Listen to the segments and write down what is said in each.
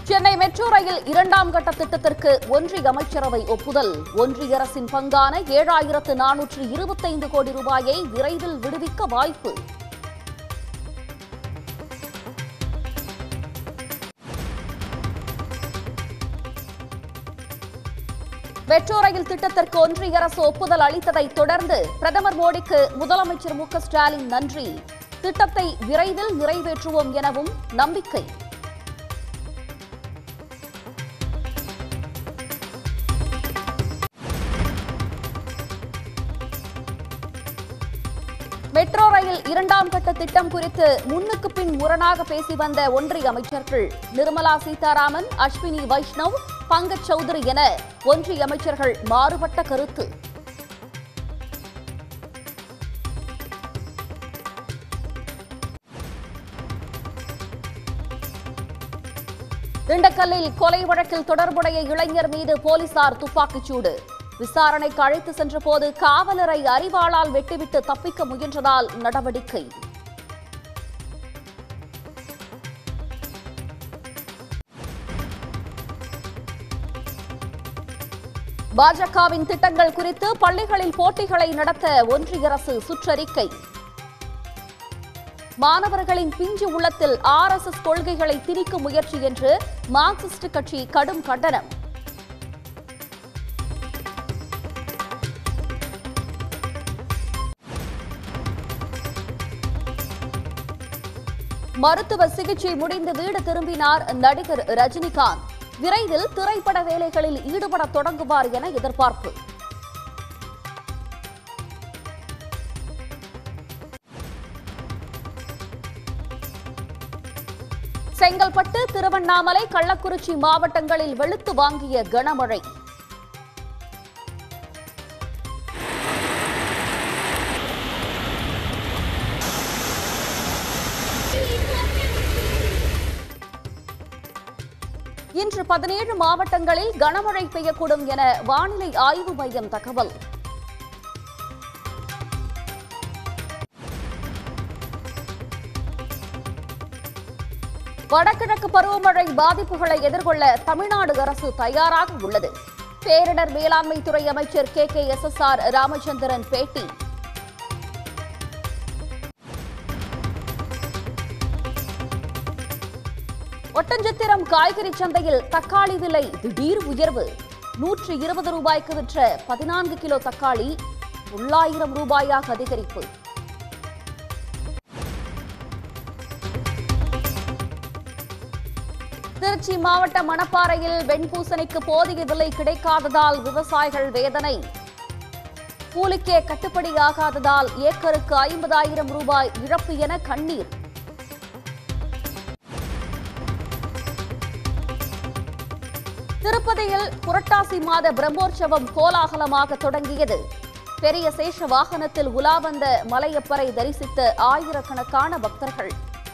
Chennai metro rail இரண்டாம் கட்ட திட்டத்திற்கு ஒன்றிய அமைச்சரவை ஒப்புதல் ஒன்றிய அரசின் பங்கான ஏழாயிரத்து நானூற்று இருபத்தைந்து கோடி ரூபாயை விரைவில் விடுவிக்க வாய்ப்பு மெட்ரோ ரயில் திட்டத்திற்கு ஒன்றிய அரசு ஒப்புதல் அளித்ததை தொடர்ந்து பிரதமர் மோடிக்கு முதலமைச்சர் மு க ஸ்டாலின் நன்றி திட்டத்தை விரைவில் நிறைவேற்றுவோம் எனவும் நம்பிக்கை மெட்ரோ ரயில் இரண்டாம் கட்ட திட்டம் குறித்து முன்னுக்கு பின் முரணாக பேசி வந்த ஒன்றிய அமைச்சர்கள் நிர்மலா சீதாராமன் அஸ்வினி வைஷ்ணவ் பங்கஜ் சௌத்ரி என ஒன்றிய அமைச்சர்கள் மாறுபட்ட கருத்து திண்டுக்கல்லில் கொலை வழக்கில் தொடர்புடைய இளைஞர் மீது போலீசார் துப்பாக்கிச் சூடு விசாரணைக்கு அழைத்து சென்றபோது காவலரை அறிவாளால் வெட்டிவிட்டு தப்பிக்க முயன்றதால் நடவடிக்கை பாஜகவின் திட்டங்கள் குறித்து பள்ளிகளில் போட்டிகளை நடத்த ஒன்றிய அரசு சுற்றறிக்கை மாணவர்களின் பிஞ்சு உள்ளத்தில் ஆர்எஸ்எஸ் கொள்கைகளை திணிக்கும் முயற்சி என்று மார்க்சிஸ்ட் கட்சி கடும் கண்டனம் மருத்துவ சிகிச்சை முடிந்து வீடு திரும்பினார் நடிகர் ரஜினிகாந்த் விரைவில் திரைப்பட வேலைகளில் ஈடுபட தொடங்குவார் என எதிர்பார்ப்பு செங்கல்பட்டு திருவண்ணாமலை கள்ளக்குறிச்சி மாவட்டங்களில் வெளுத்து வாங்கிய கனமழை இன்று பதினேழு மாவட்டங்களில் கனமழை பெய்யக்கூடும் என வானிலை ஆய்வு மையம் தகவல் வடகிழக்கு பருவமழை பாதிப்புகளை எதிர்கொள்ள தமிழ்நாடு அரசு தயாராக உள்ளது பேரிடர் மேலாண்மை துறை அமைச்சர் K K S S R Ramachandran பேட்டி ஒட்டஞ்சத்திரம் காய்கறி சந்தையில் தக்காளி விலை திடீர் உயர்வு நூற்று இருபது ரூபாய்க்கு விற்ற பதினான்கு கிலோ தக்காளி தொள்ளாயிரம் ரூபாயாக அதிகரிப்பு திருச்சி மாவட்ட மணப்பாறையில் வெண்பூசணிக்கு போதிய விலை கிடைக்காததால் விவசாயிகள் வேதனை கூலிக்கே கட்டுப்படியாகாததால் ஏக்கருக்கு ஐம்பதாயிரம் ரூபாய் இழப்பு என கண்ணீர் திருப்பதியில் புரட்டாசி மாத பிரம்மோற்சவம் கோலாகலமாக தொடங்கியது பெரிய சேஷ வாகனத்தில் உலா வந்த மலையப்பரை தரிசித்த ஆயிரக்கணக்கான பக்தர்கள்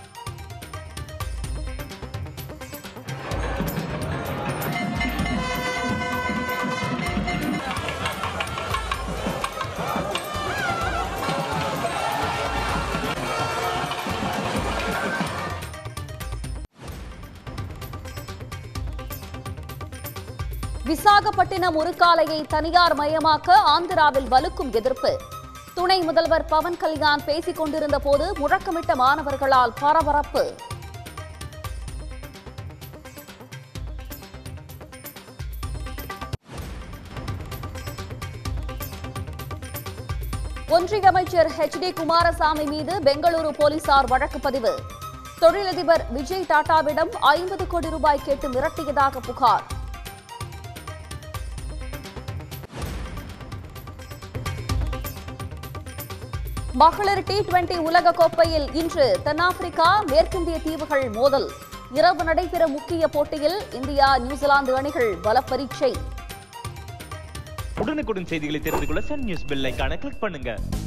விசாகப்பட்டினம் உருக்காலையை தனியார் மயமாக்க ஆந்திராவில் வலுக்கும் எதிர்ப்பு துணை முதல்வர் பவன் கல்யாண் பேசிக் கொண்டிருந்த போது முழக்கமிட்ட மாணவர்களால் பரபரப்பு ஒன்றிய அமைச்சர் ஹெச் டி குமாரசாமி மீது பெங்களூரு போலீசார் வழக்கு பதிவு தொழிலதிபர் விஜய் டாடாவிடம் ஐம்பது கோடி ரூபாய் கேட்டு மிரட்டியதாக புகார் மகளிர் டி டுவெண்டி உலக கோப்பையில் இன்று தென்னாப்பிரிக்கா மேற்கிந்திய தீவுகள் மோதல் இரவு நடைபெறும் முக்கிய போட்டியில் இந்தியா நியூசிலாந்து அணிகள் பலப்பரீட்சை உடனுக்குடன் செய்திகளை தெரிந்து கொள்ள சன் நியூஸ் பெல் ஐகானை கிளிக் பண்ணுங்க